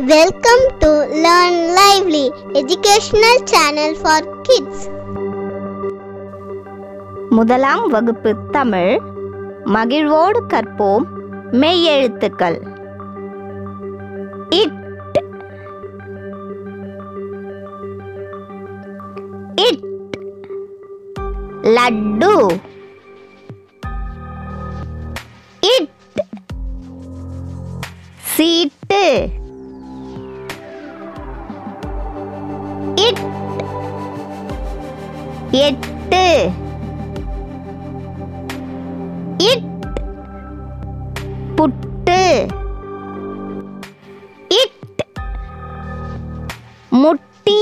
Welcome to Learn Lively, educational channel for kids. முதலாம் வகுப்பு தமிழ் மகிழ்வோடு கற்போம் மெய்யெழுத்துக்கள் இட் இட் லட்டு இட் சீட்டு இட் எட்டு இட் புட்டு இட் முட்டி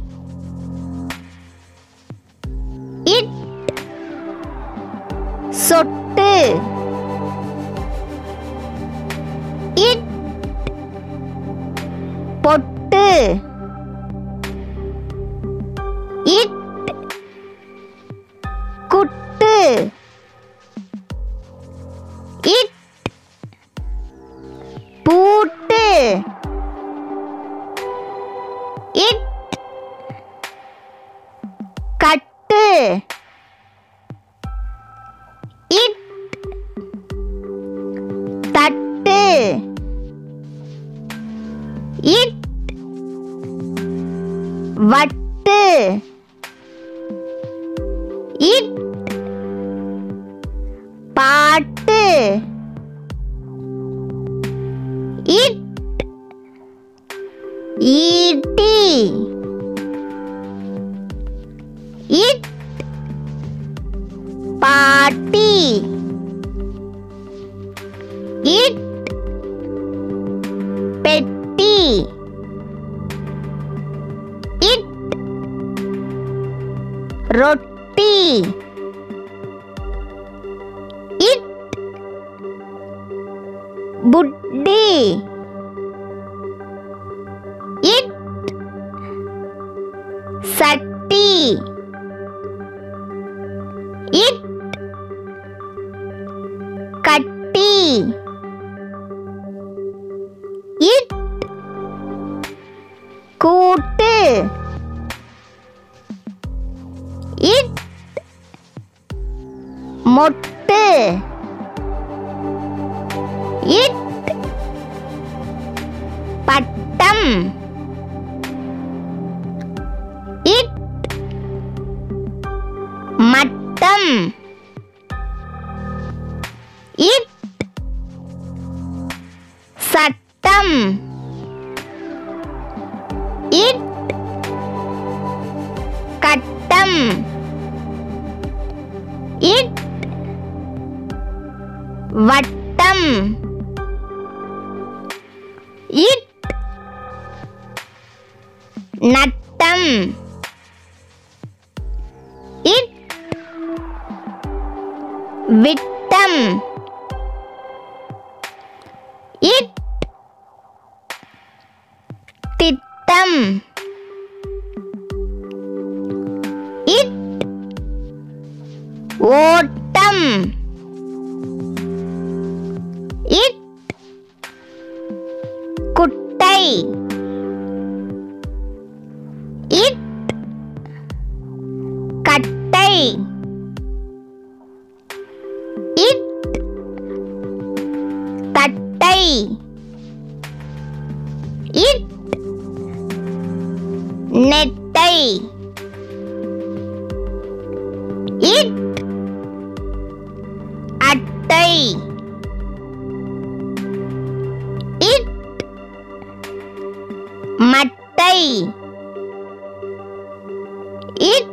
இட் சொட்டு இட் பொட்டு இட் குட்டு இட் பூட்டு இட் கட்டு இட் தட்டு இட் வட்டு இட் பாட்டு இட் ஈட்டி இட் பாட்டி இட் பெட்டி இட் ரொட்டி இட் புட்டி இட் சட்டி இட் கட்டி இட் கூட்டு இட் மொட்டு இட் பட்டம் இட் மட்டம் இட் சட்டம் இட் கட்டம் இட் வட்டம் இட் நட்டம் இட் விட்டம் இட் திட்டம் இட் ஓட்டம் இட் குட்டை இட் கட்டை இட் தட்டை இட் நெட்டை இட் அட்டை இட் மட்டை இட்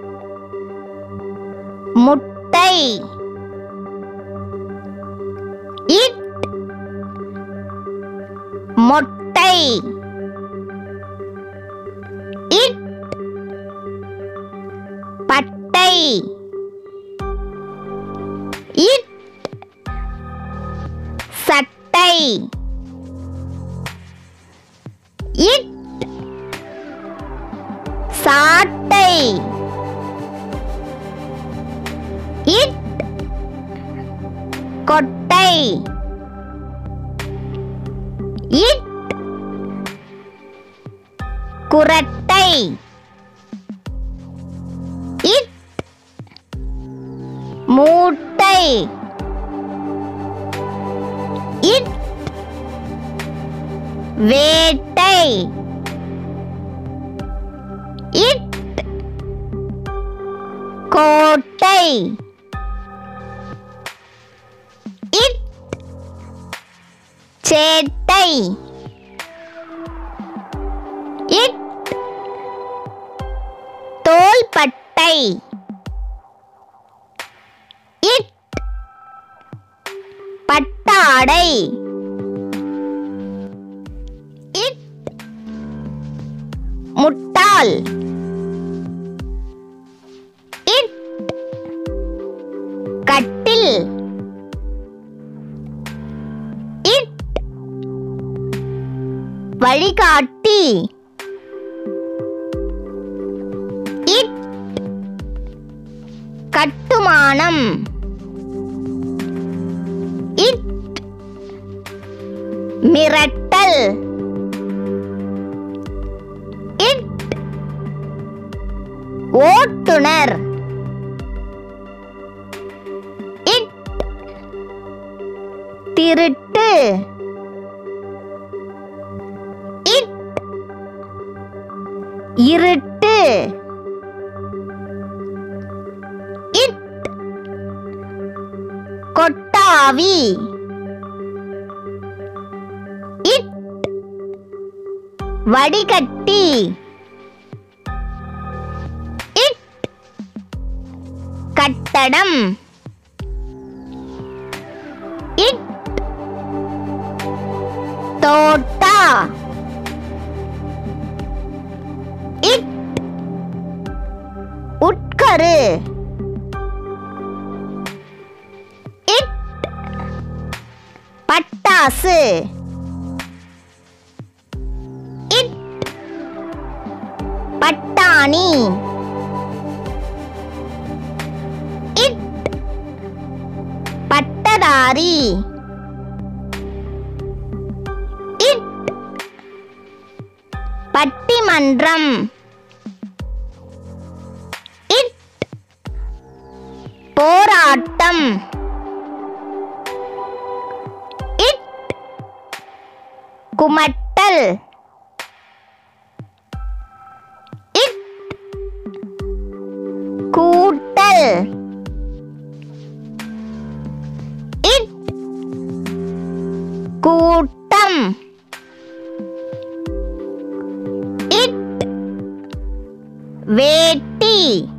முட்டை இட் மொட்டை இட் பட்டை இட் சட்டை இட் சாட்டை இட் கொட்டை இட் குரட்டை இட் மூட்டை இட் வேட்டை இட் கோட்டை இட் சேட்டை இட் தோள்பட்டை இட் பட்டாடை இட் முட்டாள் இட் கட்டில் இட் வழிகாட்டி இட் கட்டுமானம் இட் மிரட்டல் இட் ஓட்டுனர் இட் திருட்டு இட் இருட்டு இட் கொட்டாவி இட் வடிகட்டி இட் கட்டடம் இட் தோட்டா இட் உட்கரு இட் பட்டாசு இட் பட்டாணி இட் பட்டதாரி இட் பட்டிமன்றம் இட் போராட்டம் இட் குமட்டல் இட் கூட்டல் இட் கூட்டம் இட் வேட்டி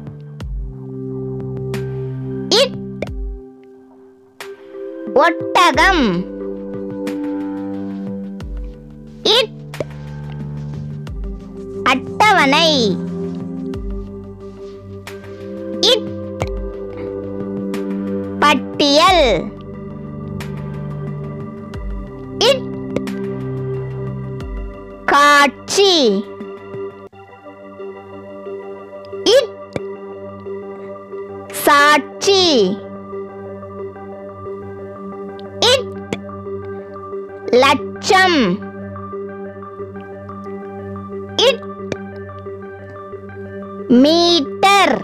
இட் ஒட்டகம் இட் அட்டவணை இட் பட்டியல் இட் காட்சி இட் சாட்சி இட் லட்சம் இட் மீட்டர்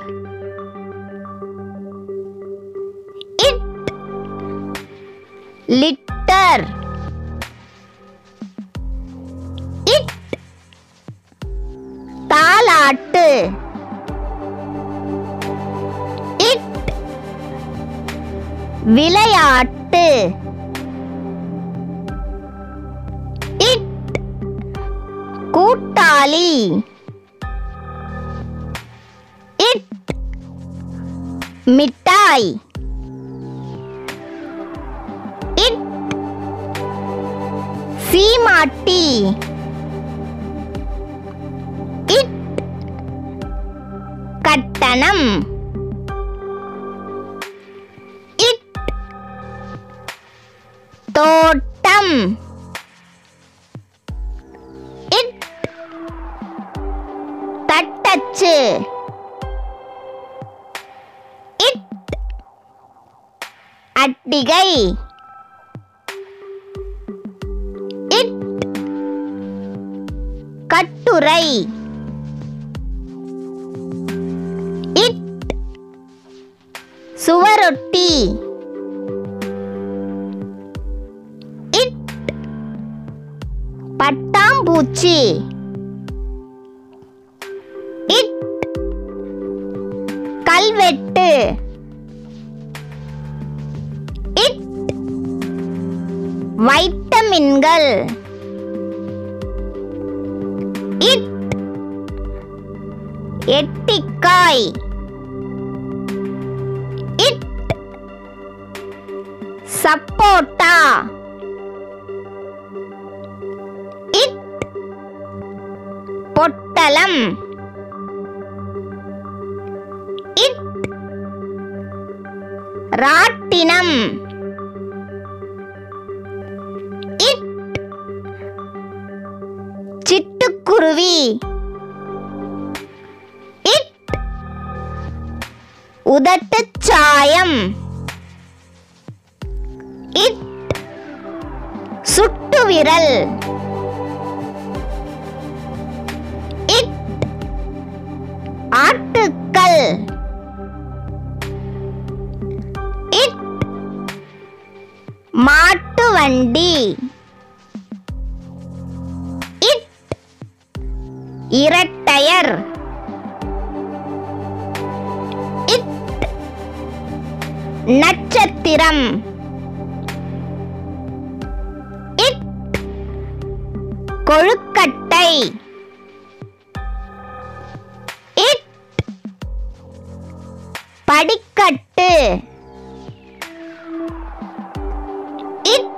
இட் லிட்டர் இட் தாலாட்டு இட் விளையாட்டு இட் கூட்டாளி இட் மிட்டாய் இட் சீமாட்டி இட் கட்டணம் இட் தோட்டம் இட் தட்டச்சு இட் அட்டிகை இட் கட்டுரை பட்டாம்பூச்சி இட் கல்வெட்டு இட் வைட்டமின்கள் இட் எட்டிக்காய் இட் சப்போட்டா இட் பொட்டலம் இட் ராட்டினம் இட் சிட்டுக்குருவி இட் உதட்டுச் சாயம் இட் சுட்டு விரல் இட் ஆட்டுக்கள் இட் மாட்டு வண்டி இட் இரட்டையர் இட் நட்சத்திரம் இட் கொழுக்கட்டை இட் படிக்கட்டு இட்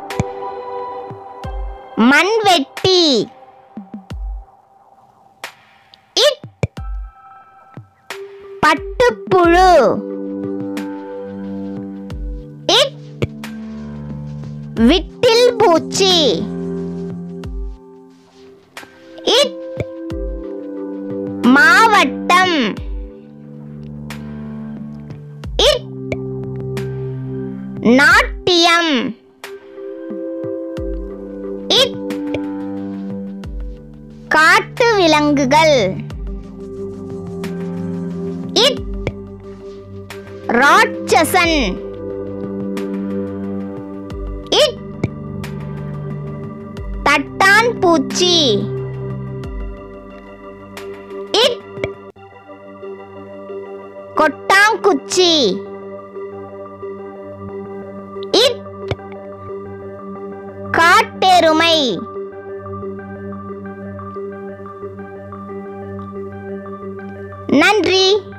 மண்வெட்டி இட் பட்டுப்புழு இட் விட்டில் பூச்சி இட் மாவட்டம் இட் நாட்டியம் இட் காட்டு விலங்குகள் இட் ராட்சசன் இட் தட்டான் பூச்சி இட் கொட்டாங்குச்சி இட் காட்டெருமை நன்றி